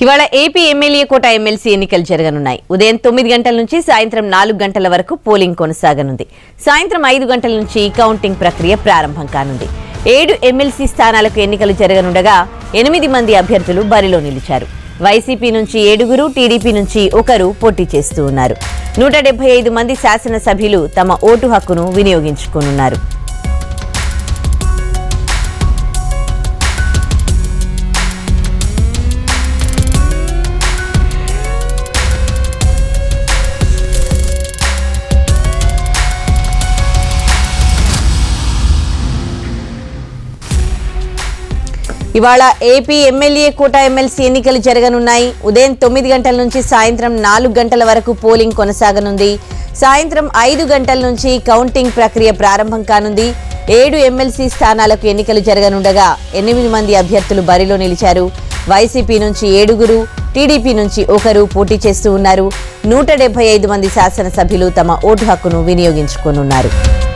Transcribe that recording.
ఇవాళ AP MLA కోట MLC ఎన్నికలు జరగనున్నాయి ఉదయం తొమ్మిది గంటల నుంచి సాయంత్రం నాలుగు గంటల వరకు పోలింగ్ కొనసాగనుంది సాయంత్రం ఐదు గంటల నుంచి కౌంటింగ్ ప్రక్రియ ప్రారంభం కానుంది ఏడు ఎమ్మెల్సీ స్థానాలకు ఎన్నికలు జరగనుండగా ఎనిమిది మంది అభ్యర్థులు బరిలో నిలిచారు వైసీపీ నుంచి ఏడుగురు టీడీపీ నుంచి ఒకరు పోటీ చేస్తూ ఉన్నారు నూట డెబ్బై ఐదు మంది శాసనసభ్యులు తమ ఓటు హక్కును వినియోగించుకోనున్నారు ఇవాళ ఏపీ ఎమ్మెల్యే కోట ఎమ్మెల్సీ ఎన్నికలు జరగనున్నాయి ఉదయం తొమ్మిది గంటల నుంచి సాయంత్రం నాలుగు గంటల వరకు పోలింగ్ కొనసాగనుంది సాయంత్రం ఐదు గంటల నుంచి కౌంటింగ్ ప్రక్రియ ప్రారంభం కానుంది ఏడు ఎమ్మెల్సీ స్థానాలకు ఎన్నికలు జరగనుండగా ఎనిమిది మంది అభ్యర్థులు బరిలో నిలిచారు వైసీపీ నుంచి ఏడుగురు టీడీపీ నుంచి ఒకరు పోటీ చేస్తూ ఉన్నారు నూట డెబ్బై ఐదు మంది శాసనసభ్యులు తమ ఓటు హక్కును వినియోగించుకోనున్నారు